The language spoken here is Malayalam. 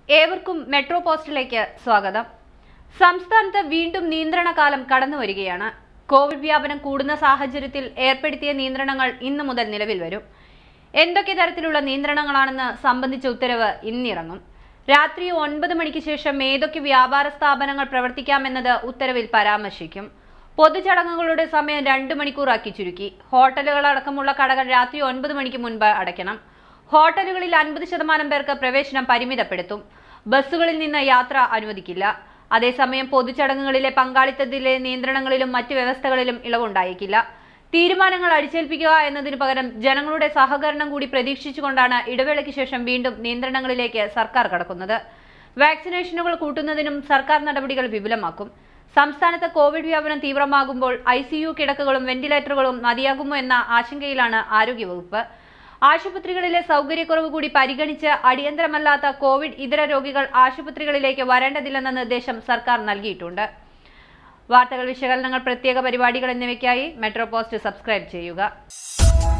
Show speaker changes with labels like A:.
A: ഏവർക്കും മെട്രോ പോസ്റ്റിലേക്ക് സ്വാഗതം സംസ്ഥാനത്ത് വീണ്ടും നിയന്ത്രണ കാലം കടന്നു വരികയാണ് കോവിഡ് വ്യാപനം കൂടുന്ന സാഹചര്യത്തിൽ ഏർപ്പെടുത്തിയ നിയന്ത്രണങ്ങൾ ഇന്നു മുതൽ നിലവിൽ വരും എന്തൊക്കെ തരത്തിലുള്ള നിയന്ത്രണങ്ങളാണെന്ന് സംബന്ധിച്ച ഉത്തരവ് ഇന്നിറങ്ങും രാത്രി ഒൻപത് മണിക്ക് ശേഷം ഏതൊക്കെ വ്യാപാര സ്ഥാപനങ്ങൾ പ്രവർത്തിക്കാമെന്നത് ഉത്തരവിൽ പരാമർശിക്കും പൊതുചടങ്ങുകളുടെ സമയം രണ്ട് മണിക്കൂറാക്കി ചുരുക്കി ഹോട്ടലുകൾ അടക്കമുള്ള കടകൾ രാത്രി ഒൻപത് മണിക്ക് മുൻപ് അടയ്ക്കണം ഹോട്ടലുകളിൽ അൻപത് ശതമാനം പേർക്ക് പ്രവേശനം പരിമിതപ്പെടുത്തും ബസ്സുകളിൽ നിന്ന് യാത്ര അനുവദിക്കില്ല അതേസമയം പൊതുചടങ്ങുകളിലെ പങ്കാളിത്തത്തിലെ നിയന്ത്രണങ്ങളിലും മറ്റ് വ്യവസ്ഥകളിലും ഇളവുണ്ടായേക്കില്ല തീരുമാനങ്ങൾ അടിച്ചേൽപ്പിക്കുക എന്നതിനു പകരം ജനങ്ങളുടെ സഹകരണം കൂടി പ്രതീക്ഷിച്ചുകൊണ്ടാണ് ഇടവേളയ്ക്ക് ശേഷം വീണ്ടും നിയന്ത്രണങ്ങളിലേക്ക് സർക്കാർ കടക്കുന്നത് വാക്സിനേഷനുകൾ കൂട്ടുന്നതിനും സർക്കാർ നടപടികൾ വിപുലമാക്കും സംസ്ഥാനത്ത് കോവിഡ് വ്യാപനം തീവ്രമാകുമ്പോൾ ഐ സി യു കിടക്കകളും വെന്റിലേറ്ററുകളും മതിയാകുമോ എന്ന ആശങ്കയിലാണ് ആരോഗ്യവകുപ്പ് ആശുപത്രികളിലെ സൗകര്യക്കുറവ് കൂടി പരിഗണിച്ച് അടിയന്തരമല്ലാത്ത കോവിഡ് ഇതര രോഗികൾ ആശുപത്രികളിലേക്ക് വരേണ്ടതില്ലെന്ന നിർദ്ദേശം സർക്കാർ നൽകിയിട്ടുണ്ട് വാർത്തകൾ വിശകലനങ്ങൾ പ്രത്യേക പരിപാടികൾ എന്നിവയ്ക്കായി മെട്രോ പോസ്റ്റ് സബ്സ്ക്രൈബ് ചെയ്യുക